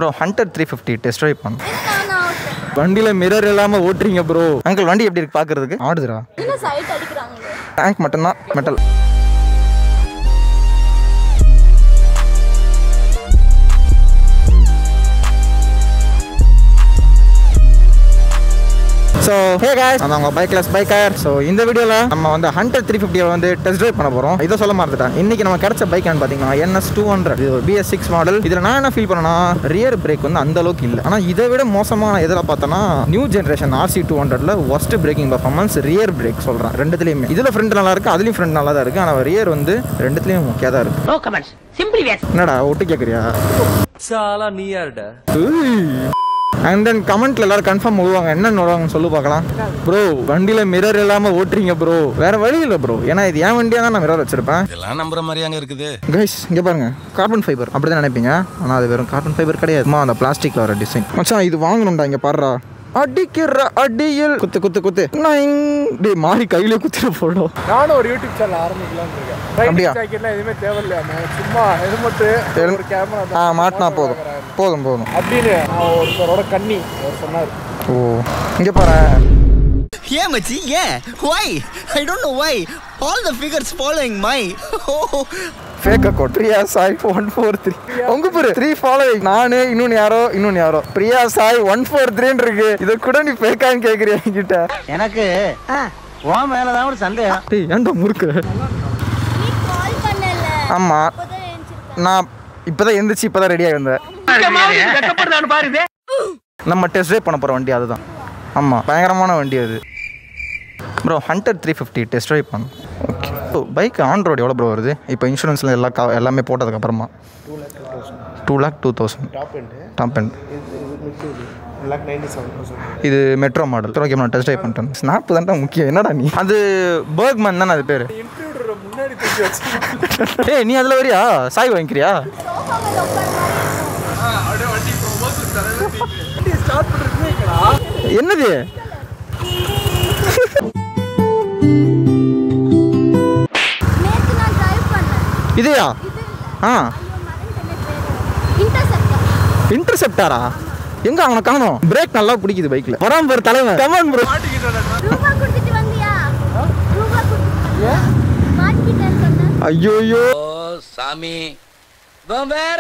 Bro hunter three fifty test drive பண்ண நான் ஓட்டுறேன் வண்டியில் மிரர் இல்லாமல் ஓட்டுறீங்க ப்ரோ அங்கிள் வண்டி எப்படி இருக்கு பார்க்கறதுக்கு ஆடுதுடா என்ன சைட் அடிக்கிறாங்களே டேங்க் மட்டும்தான் மெட்டல் ஸோ ஹே guys நம்ம அவங்க பைக்லெஸ் பைக்கர் ஸோ இந்த வீடியோவில் நம்ம வந்து ஹண்ட்ரட் த்ரீ ஃபிஃப்டியை வந்து டெஸ்ட் ட்ரைவ் பண்ண போகிறோம் இதை சொல்ல மறந்துட்டேன் இன்னைக்கு நம்ம கிடைச்ச பைக் பார்த்தீங்கன்னா என்எஸ் டூ ஹண்ட்ரட் இது ஒரு பிஎஸ் சிக்ஸ் மாடல் இதில் நான் என்ன ஃபீல் பண்ணேன்னா ரியர் பிரேக் வந்து அந்த அளவுக்கு இல்லை ஆனால் இதை விட மோசமான எதில் பார்த்தோன்னா நியூ ஜென்ரேஷன் ஆர்சி டூ ஹண்ட்ரட்ல worst braking performance rear brake சொல்கிறேன் ரெண்டுத்துலேயுமே இதில் ஃப்ரண்ட் நல்லா இருக்கு அதுலேயும் ஃப்ரண்ட் நல்லா தான் இருக்குது ஆனால் ரியர் வந்து ரெண்டுத்துலேயும் முக்கியம் தான் இருக்குது நோ கமெண்ட்ஸ் சிம்பிளி வேஸ் என்னடா ஒட்டு கேட்குறியா చాలా నీయార్డా அண்ட் தென் கமெண்ட்ல எல்லாரும் கன்ஃபார்ம் விடுவாங்க என்ன விடுவாங்கன்னு சொல்லு பார்க்கலாம் ப்ரோ வண்டியில மிரர் இல்லாம ஓட்டுறீங்க ப்ரோ வேற வழி இல்லை ப்ரோ ஏன்னா இது என் வண்டியா தான் நான் மிரர் வச்சிருப்பேன் இதெல்லாம் நம்புற மாதிரியாங்க இருக்குது கைஸ் இங்க பாருங்க கார்பன் ஃபைபர் அப்படி தான் நினைப்பீங்க ஆனால் அது வெறும் கார்பன் ஃபைபர் கிடையாது சும்மா அந்த பிளாஸ்டிக்ல வர டிசைன் மச்சான் இது வாங்கணும்டா இங்க பாடுறா அடிக்கிற அடியில் குத்து குத்து குத்து நைங். டேய் மாறி கையிலே குத்துட்டு போடும் நானும் ஒரு யூடியூப் சேனல் ஆரம்பிக்கலாம்னு இருக்கேன் அப்படியா? ரைடிங் ஜாக்கெட்லாம் எதுவுமே தேவையில்லையா நான் சும்மா ஹெல்மெட்டு ஒரு கேமரா ஆ மாட்டினா போதும் போதும் போதும் அப்படின்னு நான் ஒருத்தரோட கண்ணி அவர் சொன்னார் ஓ இங்க பாரு Yeah, Machi, yeah. Why? I don't know why. All the figures following my. Fake account Priya Sai one four three உங்க பேரு த்ரீ ஃபாலோவிங் நானு இன்னொன்னு யாரோ இன்னொன்னு யாரோ பிரியா சாய் ஒன் ஃபோர் த்ரீன்னு இருக்கு இதை கூட நீ ஃபேக்கான்னு கேட்குறியா என்கிட்ட எனக்கு உன் மேலதான் ஒரு சந்தேகம் டேய் ஏன்டா முறுக்குற நீ கால் பண்ணல ஆமா அப்போதான் எழுந்திருக்கேன் நான் இப்போதான் எந்திரிச்சு இப்போதான் ரெடியாக இருந்தேன் வெக்கப்படுறான்னு பாருது நம்ம டெஸ்ட் ட்ரைவ் பண்ண போகிற வண்டி அதுதான் ஆமாம் பயங்கரமான வண்டி அது bro hundred three fifty test drive பண்ண ஓகே பைக் ஆன் ரோடு எவ்வளோ ப்ரோ வருது இப்போ இன்சூரன்ஸில் எல்லா கா எல்லாமே போட்டதுக்கப்புறமா two lakh two thousand top end top and lakh ninety seven thousand இது மெட்ரோ மாடல் ஓகே நான் டெஸ்ட் ட்ரைவ் பண்ணிட்டேன் ஸ்னாப் தான் முக்கியம் என்னடா நீ அது பர்க்மன் தானே அது பேர் இன்டர்வியூ முன்னாடி தூக்கி வச்சு ஏய் நீ அதில் வரியா சாய் வாங்கிக்கிறியா சோஃபா மேல உட்கார மாதிரி இருக்கும் ஸ்டார்ட் பண்ணுறதுக்கா என்னது நேத்து நான் டிரைவ் பண்ணேன் இதையா இது இல்ல ஆ ஐயோ மறந்துட்டேனே பேரு இன்டர்செப்டர் இன்டர்செப்டாரா எங்க அவனை காணோம் பிரேக் நல்லா பிடிக்குது பைக்ல வராம பேர் தலைவன் கமான் ப்ரோ ரூபா கொடுத்துட்டு வந்தியா ரூபா கொடுத்துட்டு வந்தியா மாட்டிக்கிட்டேன்னு சொன்னேன் ஐயோ ஐயோ ఓ సామి వేற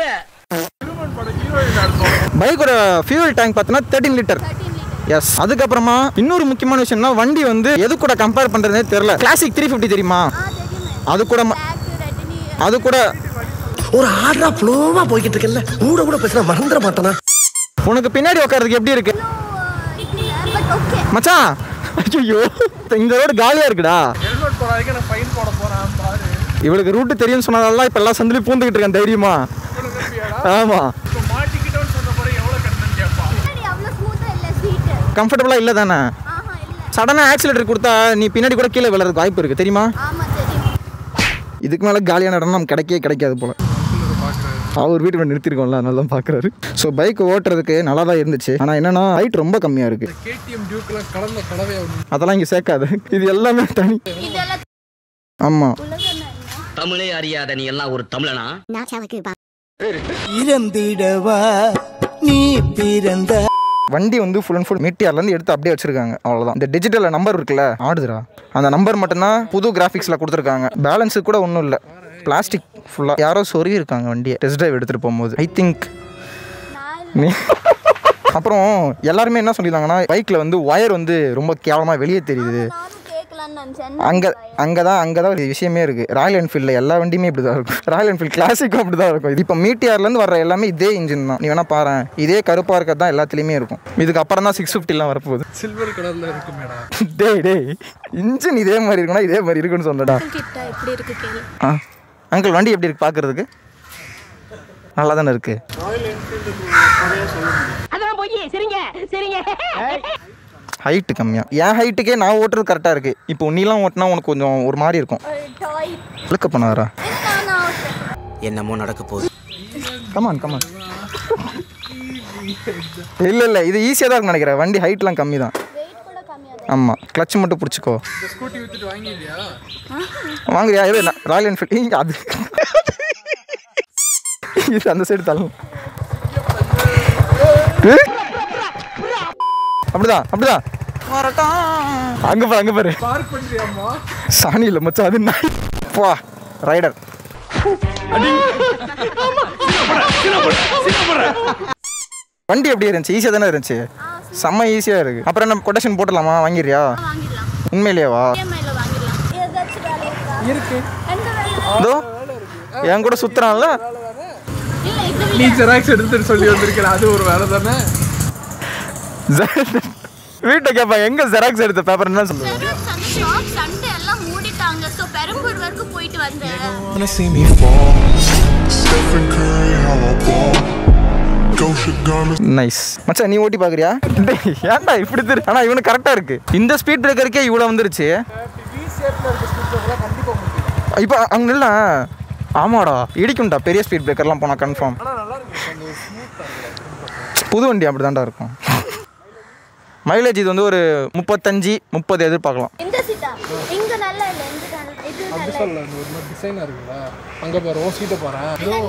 பைக்கோட ஃபியூல் டேங்க் பார்த்தோன்னா thirteen litre thirteen litre yes அதுக்கப்புறமா இன்னொரு முக்கியமான விஷயம்னா வண்டி வந்து எது கூட கம்பேர் பண்றதுனே தெரியல கிளாசிக் த்ரீ ஃபிஃப்டி தெரியுமா ஆ தெரியுமே அது கூட ம- பிளாக் ரெட்டினி அது கூட ஒரு ஆர்டரா ஃப்ளோவா போய்கிட்டு இருக்கல கூட கூட பேசினா மறந்துட மாட்டானா உனக்கு பின்னாடி உட்காரதுக்கு எப்படி இருக்கு இல்ல பட் ஓகே மச்சான் ஐயோ இந்த ரோடு காலியா இருக்குடா ஹெல்மெட் போடாதீங்க நான் ஃபைன் போட போகிறேன் பாரு இவளுக்கு ரூட்டு தெரியும்னு சொன்னதால இப்ப எல்லாம் சந்திலி பூந்துக்கிட்டு இருக்கேன் தைரியமா ஆமா இப்போ மாட்டிக்கிட்டோன்னு சொன்ன பிறகு எவ்வளோ கட்டணும்னு கேட்பான் பின்னாடி அவ்வளோ ஸ்மூத்தா இல்ல சீட்டு கம்ஃபர்டபுளா இல்ல தானே ஆஹா இல்ல சடனா ஆக்சிலேட்டர் கொடுத்தா நீ பின்னாடி கூட கீழே விழுறதுக்கு வாய்ப்பு இருக்கு தெரியுமா ஆமா தெரியும் இதுக்கு மேலே காலியான இடம் நமக்கு கிடைக்கவே கிடைக்காது போல அவர் வீட்டுக்கு நிறுத்திருக்கோம்ல அதனால தான் பார்க்குறாரு ஸோ பைக் ஓட்டுறதுக்கு நல்லா தான் இருந்துச்சு ஆனால் என்னன்னா ஹைட் ரொம்ப கம்மியாக இருக்கு கேடிஎம் டியூக்கெலாம் கலந்த கலவை அதெல்லாம் இங்கே சேர்க்காது இது எல்லாமே தனி இதெல்லாம் ஆமாம் உலகம் என்ன தமிழே அறியாத நீ எல்லாம் ஒரு தமிழனா இறந்திடவா நீ பிறந்த வண்டி வந்து ஃபுல் அண்ட் ஃபுல் மீட்டியார்லேருந்து எடுத்து அப்படியே வச்சிருக்காங்க அவ்வளோதான் இந்த டிஜிட்டல் நம்பர் இருக்குல்ல ஆடுதுடா அந்த நம்பர் மட்டும்தான் புது கிராஃபிக்ஸில் கொடுத்துருக்காங்க பேலன்ஸு கூட ஒன்றும் இல்லை பிளாஸ்டிக் ஃபுல்லாக யாரோ சொருகி இருக்காங்க வண்டியை டெஸ்ட் டிரைவ் எடுத்துகிட்டு போகும்போது ஐ திங்க் நான் நீ அப்புறம் எல்லாருமே என்ன சொல்லியிருந்தாங்கன்னா பைக்கில் வந்து ஒயர் வந்து ரொம்ப கேவலமாக வெளியே தெரியுது நானும் கேட்கலான்னு நினைச்சேன் அங்கே அங்கே தான் அங்கே தான் ஒரு விஷயமே இருக்குது ராயல் என்ஃபீல்டில் எல்லா வண்டியுமே இப்படி தான் இருக்கும் ராயல் என்ஃபீல்ட் கிளாசிக்கும் அப்படி தான் இருக்கும் இப்போ மீட்டியார்லேருந்து வர எல்லாமே இதே இன்ஜின் தான் நீ வேணா பாரு இதே கருப்பாக இருக்கிறது தான் எல்லாத்துலேயுமே இருக்கும் இதுக்கு அப்புறம் தான் சிக்ஸ் ஃபிஃப்டிலாம் வரப்போகுது சில்வர் கலரில் இருக்கு மேடம் டேய் டேய் இன்ஜின் இதே மாதிரி இருக்குன்னா இதே மாதிரி இருக்குன்னு சொல்லடா கிட்ட எப்படி இருக்கு கேளு ஆ அங்கிள் வண்டி எப்படி இருக்கு பார்க்குறதுக்கு நல்லா தானே இருக்குது அதெல்லாம் போய் சரிங்க சரிங்க ஹைட்டு கம்மியாக என் ஹைட்டுக்கே நான் ஓட்டுறது கரெக்டாக இருக்குது இப்போ நீலாம் ஓட்டினா உனக்கு கொஞ்சம் ஒரு மாதிரி இருக்கும் ஒரு டாய் இழுக்க பண்ணாரா என்ன நான் ஓட்டுறேன் என்னமோ நடக்க போகுது கமான் கமான் இல்லை இல்லை இது ஈஸியாக தான் இருக்கும்னு நினைக்கிறேன் வண்டி ஹைட்லாம் கம்மி தான் வெயிட் கூட கம்மியா தான் ஆமாம் கிளச் மட்டும் பிடிச்சிக்கோ இந்த ஸ்கூட்டி வித்துட்டு வாங்கிடுறியா வாங்குறியா இது நான் ராயல் என்ஃபீல்ட் இங்கே அது இது அந்த சைடு தள்ளும் அப்படிதான் அப்படிதான் அங்க பாரு அங்க பாரு பார்க் பண்றியாம்மா சாணி இல்லை மச்சான் அது நாய் போ ரைடர் வண்டி எப்படி இருந்துச்சு ஈஸியாக தானே இருந்துச்சு செம்ம ஈஸியாக இருக்கு அப்புறம் என்ன கொட்டேஷன் போட்டுடலாமா வாங்கிடுறியா வாங்கிடலாம் உண்மையிலேயேவா இஎம்ஐல வாங்கிடலாம் ஏதாச்சும் வேலை இருக்கா இருக்கு எந்த வேலை இதோ என் கூட சுத்துறான்ல இல்ல இது நீ ஜெராக்ஸ் எடுத்துட்டு சொல்லி வந்திருக்கிற அது ஒரு வேலை தானே வீட்டை கேட்பான் எங்க ஜெராக்ஸ் எடுத்த பேப்பர் என்ன சொல்லுவேன் Xerox அந்த ஷாப் சண்டே எல்லாம் மூடிட்டாங்க ஸோ பெரம்பூர் வரைக்கும் போயிட்டு வந்தேன் wanna see me fall. Stephen Curry, how I ball. Gosha Garmin. Nice மச்சான் நீ ஓட்டி பாக்குறியா டேய், ஏன்டா இப்படி திரு ஆனா இவனுக்கு கரெக்டா இருக்கு இந்த ஸ்பீட் பிரேக்கருக்கே இவ்வளவு வந்துருச்சு வி ஷேப்ல இருக்க ஸ்பீக்கர்லாம் கண்டிப்பா முடியும் இப்போ அங்க இல்ல ஆமாடா இடிக்கும்டா பெரிய ஸ்பீட் பிரேக்கர்லாம் போனா கன்ஃபார்ம் ஆனா நல்லா இருக்கு அந்த ஸ்மூத்தா புது வண்டி அப்படிதான்டா இருக்கும் மைலேஜ் இது வந்து ஒரு முப்பத்தஞ்சு முப்பது எதிர்பார்க்கலாம் இந்த சீட்டா இங்க நல்லா இல்ல இந்த நல்ல இது அப்படி நல்லா சொல்லல இந்த ஒரு மாதிரி டிசைனா இருக்குல்ல அங்க பாரு உன் சீட்டை பாரு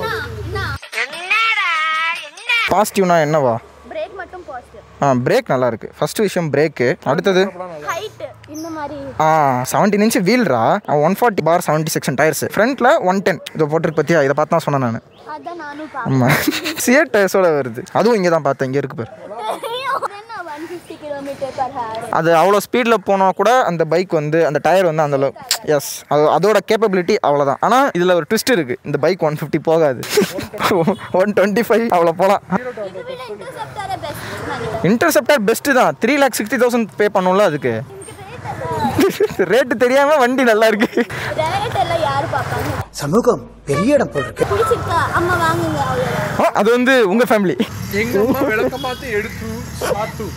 பாசிட்டிவ்னா என்னவா பிரேக் மட்டும் பாசிட்டிவ் ஆ பிரேக் நல்லா இருக்கு ஃபர்ஸ்ட் விஷயம் பிரேக்கு அடுத்தது ஹைட் இந்த மாதிரி ஆ செவன்டீன் இன்ச் வீல்ரா ஒன் ஃபார்ட்டி பார் செவன்ட்டி செக்ஷன் டயர்ஸ் ஃப்ரண்ட்ல ஒன் டென் இதை போட்டிருக்கு பத்தியா இதை பார்த்து தான் சொன்னேன் நான் அதான் நானும் பார்த்தேன் ஆமாம் சியர் டயர்ஸோட வருது அதுவும் இங்கே தான் பார்த்தேன் இங்கே இருக்கு பாரு என்ன one fifty kilometre per hour அது அவ்வளோ ஸ்பீடில் போனால் கூட அந்த பைக் வந்து அந்த டயர் வந்து அந்த எஸ் அது அதோட கேப்பபிலிட்டி அவ்வளோதான் ஆனால் இதில் ஒரு ட்விஸ்ட் இருக்குது இந்த பைக் ஒன் ஃபிஃப்டி போகாது ஒன் டுவெண்ட்டி ஃபைவ் அவ்வளோ போகலாம் இது விட இன்டர்செப்டாரே பெஸ்ட் நினைக்கிறேன் இன்டர்செப்டர் பெஸ்ட்டு தான் three lakh sixty thousand pay பண்ணும்ல அதுக்கு ரேட்டு தெரியாமல் வண்டி நல்லா இருக்கு ரேட் எல்லாம் யாரு பார்ப்பாங்க சமூகம் பெரிய இடம் போல் இருக்கு பிடிச்சிருக்கா அம்மா வாங்குங்க அவ்வளோ ஆ, அது வந்து உங்கள் ஃபேமிலி எங்க அம்மா விளக்கமாத்து எடுத்து சாத்து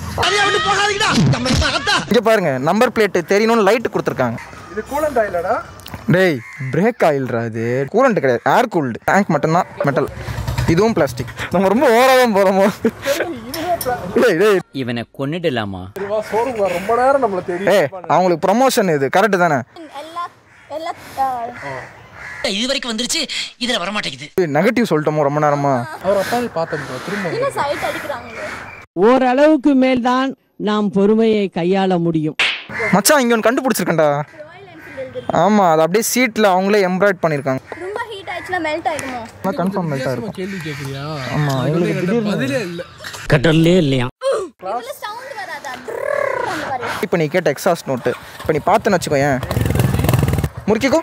இங்கே பாருங்க நம்பர் பிளேட்டு தெரியணும்னு லைட்டு கொடுத்துருக்காங்க இது கூலண்ட் ஆயிலடா டேய் பிரேக் ஆயில்ரா இது கூலண்ட் கிடையாது ஏர் கூல்டு டேங்க் மட்டும்தான் மெட்டல் இதுவும் பிளாஸ்டிக் நம்ம ரொம்ப ஓவராக தான் போகிறோமோ டேய் டேய் இவனை கொன்னுடலாமா இதுவா ஷோரூம் ரொம்ப நேரம் நம்மள தெரியும் ஏய் அவங்களுக்கு ப்ரமோஷன் இது கரெக்டு தானே எல்லா எல்லா இது வரைக்கும் வந்துருச்சு இதுல வரமாட்டேங்குது நெகட்டிவ் சொல்லிட்டோமோ ரொம்ப நேரமா அவர் அப்பாவே பார்த்தோம் bro. திரும்ப என்ன சைட் அடிக்கிறாங்க ஓரளவுக்கு மேல்தான் நாம் பொறுமையை கையாள முடியும் மச்சான் இங்கே ஒன்று கண்டுபிடிச்சிருக்கேன்டா ஆமாம் அது அப்படியே சீட்டில் அவங்களே எம்ப்ராய்ட் பண்ணியிருக்காங்க ரொம்ப ஹீட் ஆயிடுச்சுன்னா மெல்ட் ஆயிடுமோ ஆனால் கன்ஃபார்ம் மெல்ட்டாக இருக்கும் கேள்வி கேக்குறியா ஆமா, அதுக்கு வந்து எங்களுக்கு என்கிட்ட பதிலே இல்ல கட்டர்லே இல்லையா இதுல சவுண்ட் வராதா ட்ரர் அந்த மாதிரி இப்போ நீ கேட்ட எக்ஸாஸ்ட் நோட்டு இப்போ நீ பார்த்துன்னு வச்சுக்கோ ஏன் முறுக்கிக்கோ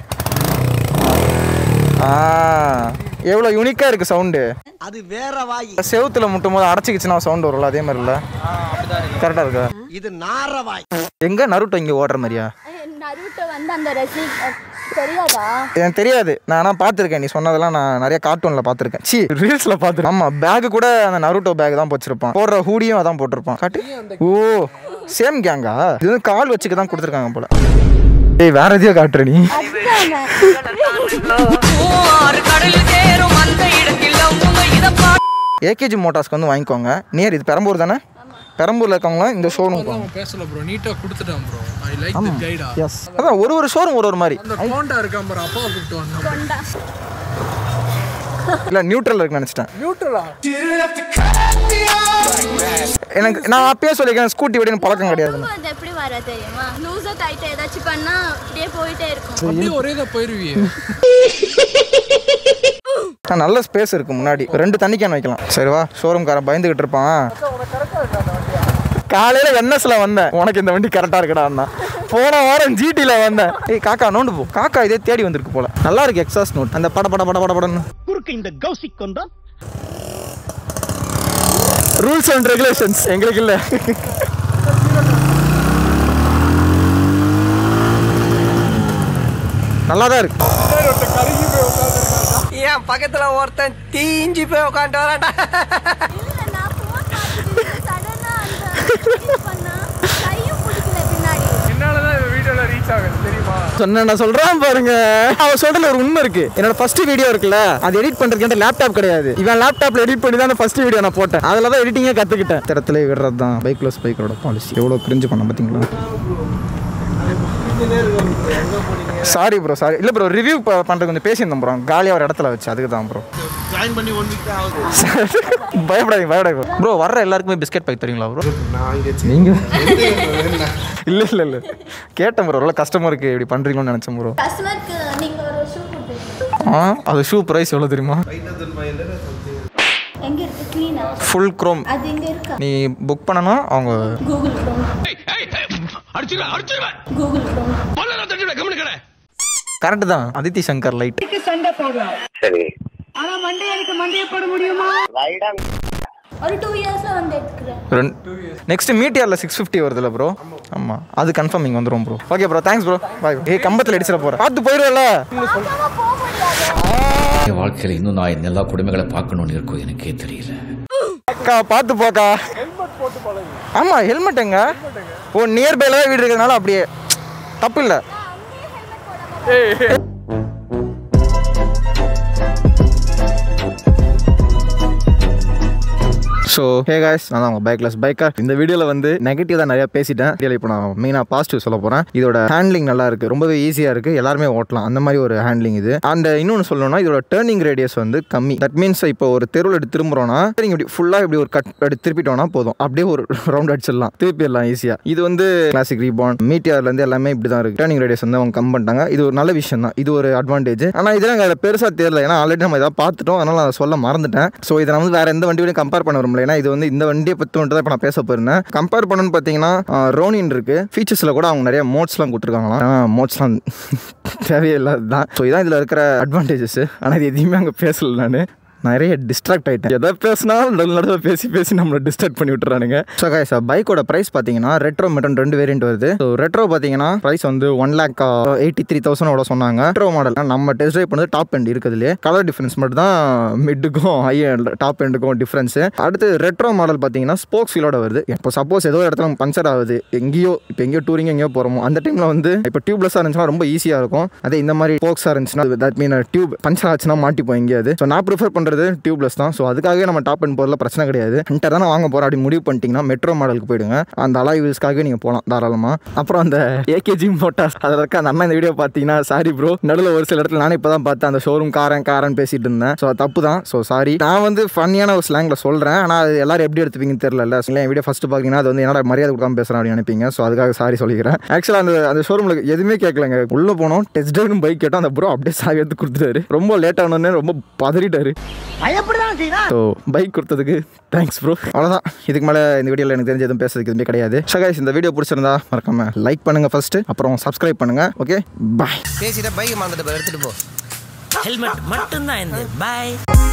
ஆ எவ்வளோ யூனிக்காக இருக்குது சவுண்டு அது வேற வாய் செவுத்துல முட்டும் போது அடைச்சிக்கிச்சுன்னா சவுண்ட் வரும்ல அதே மாதிரி இல்லை கரெக்டாக இருக்கா இது நார வாய் எங்கே நருட்டோ இங்கே ஓடுற மாதிரியா நருட்டோ வந்து அந்த ரெசி தெரியாதா எனக்கு தெரியாது நான் ஆனால் பார்த்துருக்கேன் நீ சொன்னதெல்லாம் நான் நிறைய கார்ட்டூனில் பார்த்துருக்கேன் சி ரீல்ஸில் பார்த்துருக்கேன் ஆமாம் பேக் கூட அந்த நருட்டோ பேக் தான் வச்சிருப்பான் போடுற ஹூடியும் அதான் போட்டிருப்பான் காட்டு ஓ சேம் கேங்கா இது வந்து கால் வச்சுக்க தான் கொடுத்துருக்காங்க போல ஏய் வேற எதையோ காட்டுற நீ ஏகேஜி மோட்டார்ஸ்க்கு வந்து வாங்கிக்கோங்க நியர் இது பெரம்பூர் தானே பெரம்பூரில் இருக்கவங்க இந்த ஷோரூம் அவன் பேசல ப்ரோ நீட்டா கொடுத்துட்டான் ப்ரோ ஐ லைக் தி கைடா எஸ் அதான் ஒரு ஒரு ஷோரூம் ஒரு ஒரு மாதிரி அந்த கோண்டா இருக்கான் பாரு அப்பா கூப்பிட்டு வந்தான் இல்லை நியூட்ரல் இருக்குன்னு நினச்சிட்டேன் நியூட்ரலா எனக்கு நான் அப்பயே சொல்லியிருக்கேன் ஸ்கூட்டி விட எனக்கு பழக்கம் கிடையாது அது எப்படி வர தெரியுமா லூஸா டைட்டா ஏதாச்சும் பண்ணா அப்படியே போயிட்டே இருக்கும் அப்படியே ஒரே தான் போயிருவியே ஆ, நல்ல ஸ்பேஸ் இருக்கு முன்னாடி ரெண்டு தண்ணி கேன் வைக்கலாம் சரி வா ஷோரூம்காரன் பயந்துகிட்டு இருப்பான் காலையில என்எஸ்ல வந்தேன் உனக்கு இந்த வண்டி கரெக்டா இருக்குடான்னா போன வாரம் ஜிடில வந்தேன் ஏய் காக்கா நோண்டு போ காக்கா இதே தேடி வந்திருக்கு போல நல்லா இருக்கு எக்ஸாஸ் நோட் அந்த பட பட பட பட படன்னு குறுக்கு இந்த கௌசிக் கொண்டா ரூல்ஸ் அண்ட் ரெகுலேஷன்ஸ் எங்களுக்கு இல்ல நல்லா தான் இருக்கு என் பக்கத்துல ஒருத்தன் தீஞ்சு போய் உட்காந்து வராட்டா இல்ல நான் ஃபோன் பார்த்துட்டு சடனா அந்த இது பண்ணா கையும் பிடிக்கல பின்னாடி என்னாலதான் இந்த வீடியோல ரீச் ஆகுது தெரியுமா சொன்ன நான் சொல்றான் பாருங்க அவன் சொல்றதுல ஒரு உண்மை இருக்கு என்னோட ஃபர்ஸ்ட் வீடியோ இருக்குல்ல அது எடிட் பண்றதுக்கு லேப்டாப் கிடையாது இவன் லேப்டாப்ல எடிட் பண்ணி தான் ஃபர்ஸ்ட் வீடியோ நான் போட்டேன் அதுல தான் எடிட்டிங்கே கத்துக்கிட்டேன் இடத்துல விடுறது தான் பைக்லெஸ் பைக்கரோட பாலிசி எவ்வளோ பிரிஞ்சு பண்ண பாத்தீங்களா சாரி ப்ரோ சாரி இல்லை ப்ரோ ரிவ்யூ பண்ணுறது கொஞ்சம் பேசியிருந்தோம் ப்ரோ காலியாக ஒரு இடத்துல வச்சு அதுக்கு தான் ப்ரோ ஜாயின் பண்ணி ஒன் வீக் ஆகுது பயப்படாதீங்க பயப்படாதீங்க ப்ரோ வர்ற எல்லாருக்குமே பிஸ்கெட் பேக் தெரியுங்களா ப்ரோ நான் இங்கே நீங்கள் இல்லை இல்லை இல்லை கேட்டேன் ப்ரோ எவ்வளோ கஸ்டமருக்கு இப்படி பண்ணுறீங்களோன்னு நினச்சேன் ப்ரோ கஸ்டமருக்கு நீங்க ஒரு ஷூ கொடுத்துருக்கீங்க ஆ அது ஷூ ப்ரைஸ் எவ்வளோ தெரியுமா எங்க இருக்கு க்ளீனா ஃபுல் க்ரோம் அது இங்க இருக்கா நீ புக் பண்ணனா அவங்க Google Chrome Google Chrome correct தான் அதித்தி சங்கர் லைட் ஒரு டூ இயர்ஸ்ல வந்து எடுத்துக்கிறேன் ரெண்டு நெக்ஸ்ட் மீட் இயரில் சிக்ஸ் ஃபிஃப்டி வருதுல்ல ப்ரோ ஆமாம் அது கன்ஃபார்ம் இங்கே வந்துடும் bro okay bro thanks bro bye ஏய் கம்பத்தில் அடிச்சிட போகிறேன் பார்த்து போயிடுவல பார்க்காம போக முடியாது என் வாழ்க்கையில இன்னும் நான் இந்த எல்லா குடும்பங்களை பார்க்கணும்னு இருக்கோ எனக்கே தெரியல அக்கா பார்த்து போக்கா ஆமாம் ஹெல்மெட் எங்க ஓ நியர்பைல தான் வீடு இருக்கிறதுனால அப்படியே தப்பு இல்லை ஸோ ஹே காய்ஸ் நான் தான் உங்கள் பைக்லெஸ் பைக்கர் இந்த வீடியோவில் வந்து நெகட்டிவ் தான் நிறையா பேசிட்டேன் வீடியோவில் இப்போ நான் மெயினாக பாசிட்டிவ் சொல்ல போகிறேன் இதோட ஹேண்ட்லிங் நல்லா இருக்குது ரொம்பவே ஈஸியாக இருக்குது எல்லாருமே ஓட்டலாம் அந்த மாதிரி ஒரு ஹேண்ட்லிங் இது அந்த இன்னொன்று சொல்லணும்னா இதோட டேர்னிங் ரேடியஸ் வந்து கம்மி தட் மீன்ஸ் இப்போ ஒரு தெருவில் எடுத்து திரும்புறோம்னா நீங்கள் இப்படி ஃபுல்லாக இப்படி ஒரு கட் அப்படி திருப்பிட்டோம்னா போதும் அப்படியே ஒரு ரவுண்ட் அடிச்சிடலாம் திருப்பிடலாம் ஈஸியாக இது வந்து கிளாசிக் ரீபான் மீட்டியர்லேருந்து எல்லாமே இப்படி தான் இருக்குது டேர்னிங் ரேடியஸ் வந்து அவங்க கம் பண்ணிட்டாங்க இது ஒரு நல்ல விஷயம் தான் இது ஒரு அட்வான்டேஜ் ஆனால் இதெல்லாம் அதில் பெருசாக தெரியல ஏன்னா ஆல்ரெடி நம்ம ஏதாவது பார்த்துட்டோம் அதனால் அதை சொல்ல மறந்துட்டேன் ஸோ இதை நான் வந்து வேறு எந்த வண்டியோடையும் கம்பேர் பண்ண விரும்பல ஏன்னா இது வந்து இந்த வண்டியை பற்றி மட்டும் தான் இப்போ நான் பேச போயிருந்தேன் கம்பேர் பண்ணணும்னு பார்த்தீங்கன்னா ரோனின் இருக்கு ஃபீச்சர்ஸில் கூட அவங்க நிறைய மோட்ஸ்லாம் கொடுத்துருக்காங்களாம் மோட்ஸ்லாம் தேவையே இல்லாதது தான் ஸோ இதான் இதில் இருக்கிற அட்வான்டேஜஸ் ஆனால் இது எதையுமே அங்கே பேசல நான் நிறைய டிஸ்ட்ராக்ட் ஆகிட்டேன் எதை பேசினா நடுவில் நடுவில் பேசி பேசி நம்மளை டிஸ்டர்ப் பண்ணி விட்டுறானுங்க ஸோ காய் சார் பைக்கோட ப்ரைஸ் பார்த்தீங்கன்னா ரெட்ரோ மெட்டன் ரெண்டு வேரியன்ட் வருது ஸோ ரெட்ரோ பார்த்தீங்கன்னா ப்ரைஸ் வந்து ஒன் லேக் எயிட்டி த்ரீ தௌசண்டோட சொன்னாங்க ரெட்ரோ மாடல் நம்ம டெஸ்ட் ட்ரைவ் பண்ணது டாப் எண்ட் இருக்குதுலே கலர் டிஃப்ரென்ஸ் மட்டும் தான் மிட்டுக்கும் ஹை டாப் எண்டுக்கும் டிஃப்ரென்ஸு அடுத்து ரெட்ரோ மாடல் பார்த்தீங்கன்னா ஸ்போக்ஸ் ஃபீலோட வருது இப்போ சப்போஸ் ஏதோ ஒரு இடத்துல பஞ்சர் ஆகுது எங்கேயோ இப்போ எங்கேயோ டூரிங் எங்கேயோ போகிறோமோ அந்த டைமில் வந்து இப்போ டியூப்லெஸ்ஸாக இருந்துச்சுன்னா ரொம்ப ஈஸியாக இருக்கும் அதே இந்த மாதிரி ஸ்போக்ஸாக இருந்துச்சுன்னா தட் மீன் டியூப் பஞ்சர் ஆச்சுன்னா மாட்டிப்போம் எங்கேயாவது ஸோ நான் ப்ரிஃபர் பண்ணுறது டியூப்லெஸ் தான் ஸோ அதுக்காகவே நம்ம டாப் அண்ட் போகிறதுல பிரச்சனை கிடையாது இன்டர் தான் வாங்க போகிறோம் அப்படி முடிவு பண்ணிட்டீங்கன்னா மெட்ரோ மாடலுக்கு போயிடுங்க அந்த அலாய் வீல்ஸ்க்காகவே நீங்கள் போகலாம் தாராளமாக அப்புறம் அந்த ஏகேஜி மோட்டார்ஸ் அதில் இருக்க அந்த அண்ணா இந்த வீடியோ பார்த்தீங்கன்னா சாரி ப்ரோ நடுவில் ஒரு சில இடத்துல நானே இப்போ தான் பார்த்தேன் அந்த ஷோரூம் காரன் காரன் பேசிட்டு இருந்தேன் ஸோ தப்பு தான் ஸோ சாரி நான் வந்து ஃபன்னியான ஒரு ஸ்லாங்கில் சொல்கிறேன் ஆனால் அது எல்லாரும் எப்படி எடுத்துப்பீங்கன்னு தெரியல இல்லை என் வீடியோ ஃபஸ்ட்டு பார்த்தீங்கன்னா அது வந்து என்னோட மரியாதை கொடுக்காம பேசுகிறேன் அப்படின்னு நினைப்பீங்க ஸோ அதுக்காக சாரி சொல்லிக்கிறேன் ஆக்சுவலாக அந்த அந்த ஷோரூமில் எதுவுமே கேட்கலங்க உள்ளே போனோம் டெஸ்ட் ட்ரைவ்னு பைக் கேட்டோம் அந்த ப்ரோ அப்படியே சாவி எடுத்து கொடுத்துட்டாரு ரொம்ப லேட் ஆனோடனே ரொம்ப பதறிட்டாரு ஸோ பைக் கொடுத்ததுக்கு தேங்க்ஸ் ப்ரோ அவ்வளோதான் இதுக்கு மேலே இந்த வீடியோவில் எனக்கு தெரிஞ்ச எதுவும் பேசுறதுக்கு எதுவுமே கிடையாது ஸோ guys, இந்த வீடியோ பிடிச்சிருந்தா மறக்காம லைக் பண்ணுங்கள் ஃபஸ்ட்டு அப்புறம் சப்ஸ்கிரைப் பண்ணுங்கள் ஓகே பாய் பேசிட்ட பைக் மறந்துட்டு எடுத்துட்டு போ ஹெல்மெட் மட்டும்தான் இந்த பாய்